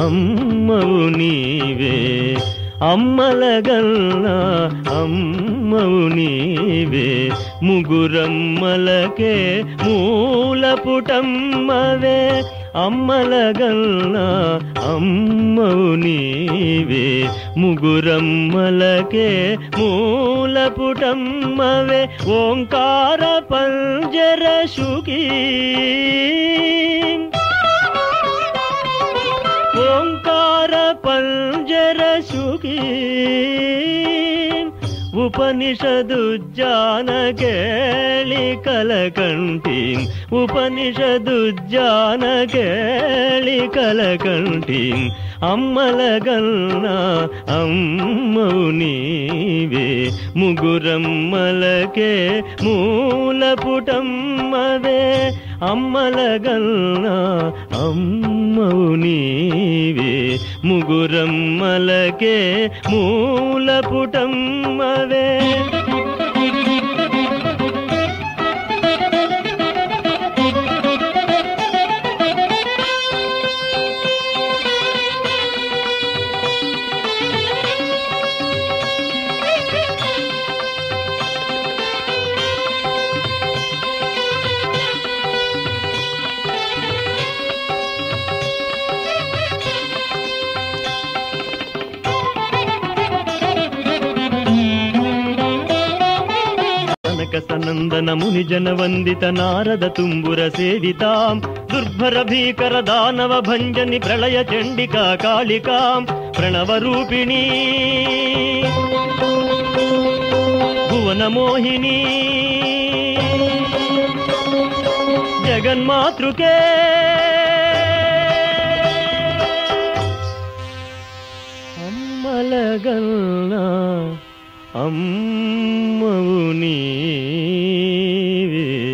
అమ్మవు నీవే అమ్మలగల్నా అమ్మవు నీవే ముగురమ్మలకే మూలపుటమ్మవే అమ్మలగల్నా అమ్మవు నీవే ముగురమ్మలకే మూలపుటమ్మవే ఓంకార పంజర శుకీ ఓంకార పంజర శుకీ ఉపనిషదు జానకేళి కలకంఠి ఉపనిషదు జానకేళి కలకంఠి అమ్మలగల్నా అమ్మవు నీవే ముగురమ్మలకే మూలపుటమ్మవే అమ్మలగల్నా అమ్మవు నీవే ముగురమ్మలకే మూలపుటమ్మవే కనక సనందన ముని జన వందిత నారద తుంబుర సేవితాం దుర్భర భీకర దానవ భంజని ప్రళయ చండికా కాళికాం ప్రణవ రూపిణీ భువన మోహిని జగన్మాతృకే అమ్మలగల్నా అమ్మవు నీవే